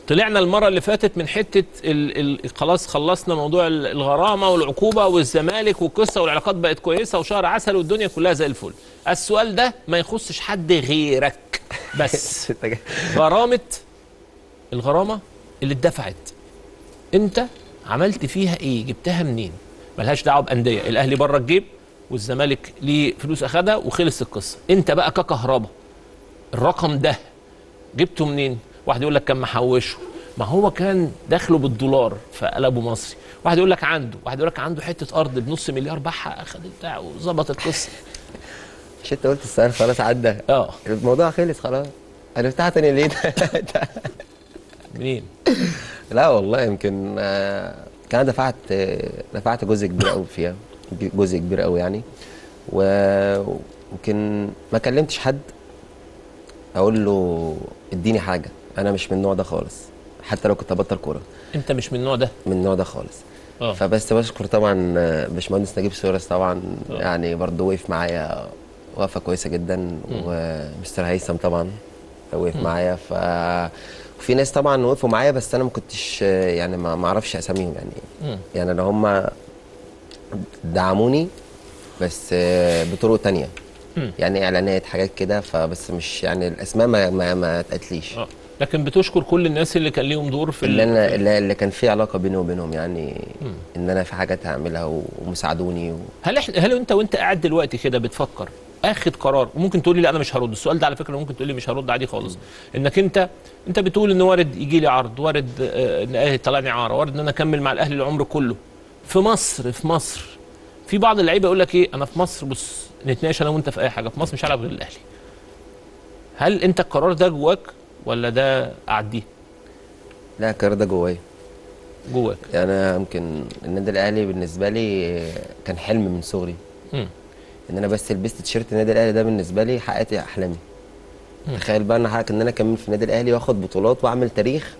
طلعنا المره اللي فاتت من حته ال ال خلاص خلصنا موضوع ال- الغرامه والعقوبه والزمالك والقصه والعلاقات بقت كويسه وشهر عسل والدنيا كلها زي الفل السؤال ده ما يخصش حد غيرك بس غرامه الغرامه اللي اتدفعت انت عملت فيها ايه جبتها منين ملهاش دعوه بانديه الاهلي بره الجيب والزمالك ليه فلوس اخدها وخلص القصه انت بقى ككهربا الرقم ده جبته منين واحد يقول لك كان محوشه ما هو كان دخله بالدولار فقلبه مصري واحد يقول لك عنده واحد يقول لك عنده حته ارض بنص مليار باعها اخد بتاع وظبط القصه مش انت قلت السؤال خلاص عدى اه الموضوع خلص خلاص عرفتها تاني ليه منين لا والله يمكن آه، كان أنا دفعت آه، دفعت جزء كبير قوي فيها جزء كبير قوي يعني ويمكن ما كلمتش حد اقول له اديني حاجه انا مش من النوع ده خالص حتى لو كنت ابطل كوره انت مش من النوع ده من النوع ده خالص اه فبس بشكر طبعا آه، باشمهندس نجيب سورس طبعا آه. يعني برضه وقف معايا وقفه كويسه جدا ومستر هيثم طبعا وقف معايا ف وفي ناس طبعا وقفوا معايا بس انا ما كنتش آه، يعني ما ما اعرفش اساميهم يعني مم. يعني لو هم دعموني بس آه، بطرق تانية مم. يعني اعلانات حاجات كده فبس مش يعني الاسماء ما ما, ما اتقالتليش اه لكن بتشكر كل الناس اللي كان ليهم دور في اللي ال- انا اللي اللي كان في علاقه بيني وبينهم يعني ان انا في حاجات هعملها و- ومساعدوني و... هل احنا هل انت وانت قاعد دلوقتي كده بتفكر اخد قرار وممكن تقول لي لا انا مش هرد السؤال ده على فكره ممكن تقول لي مش هرد عادي خالص انك انت انت بتقول ان وارد يجي لي عرض وارد آه، ان الاهلي طلعني عاره وارد ان انا اكمل مع الاهلي العمر كله في مصر في مصر في بعض اللعيبه يقول لك ايه انا في مصر بص نتناقش انا وانت في اي حاجه في مصر مش هلعب غير الاهلي هل انت القرار ده جواك ولا ده اعديه لا القرار ده جوايا جواك يعني انا يمكن النادي الاهلي بالنسبه لي كان حلم من صغري مم. ان انا بس لبست تيشيرت النادي الاهلي ده بالنسبه لي حققت احلامي تخيل بقى ان حقق ان انا اكمل في النادي الاهلي واخد بطولات واعمل تاريخ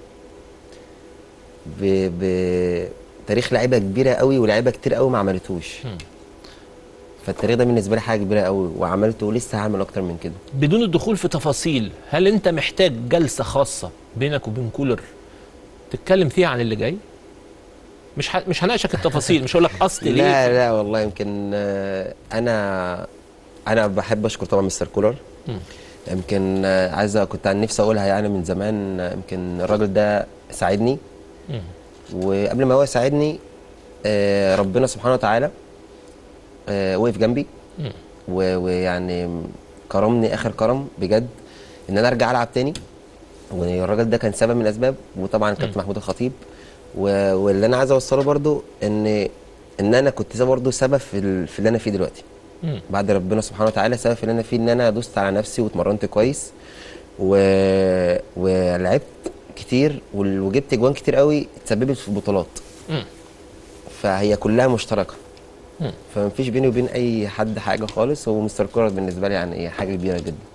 ب... ب... تاريخ لعيبه كبيره قوي ولاعيبه كتير قوي ما عملتوش فالتاريخ ده بالنسبه لي حاجه كبيره قوي وعملته ولسه هعمل اكتر من كده بدون الدخول في تفاصيل هل انت محتاج جلسه خاصه بينك وبين كولر تتكلم فيها عن اللي جاي مش ح... مش هناقشك التفاصيل مش هقول لك اصل ليه لا لا والله يمكن آه، انا انا بحب اشكر طبعا مستر كولر مم. يمكن آه، عايزه كنت عن نفسي اقولها يعني من زمان آه، يمكن الراجل ده ساعدني مم. وقبل ما هو يساعدني آه، ربنا سبحانه وتعالى آه، وقف جنبي مم. و- ويعني كرمني اخر كرم بجد ان انا ارجع العب تاني والراجل ده كان سبب من الاسباب وطبعا كابتن محمود الخطيب و- واللي انا عايز اوصله برضو ان ان انا كنت برضو سبب في, ال- في اللي انا فيه دلوقتي مم. بعد ربنا سبحانه وتعالى سبب في اللي انا فيه ان انا دوست على نفسي واتمرنت كويس و... ولعبت كتير وال- وجبت اجوان كتير قوي تسببت في بطولات مم. فهي كلها مشتركه مم. فمفيش بيني وبين اي حد حاجه خالص هو مستر كولر بالنسبه لي يعني حاجه كبيره جدا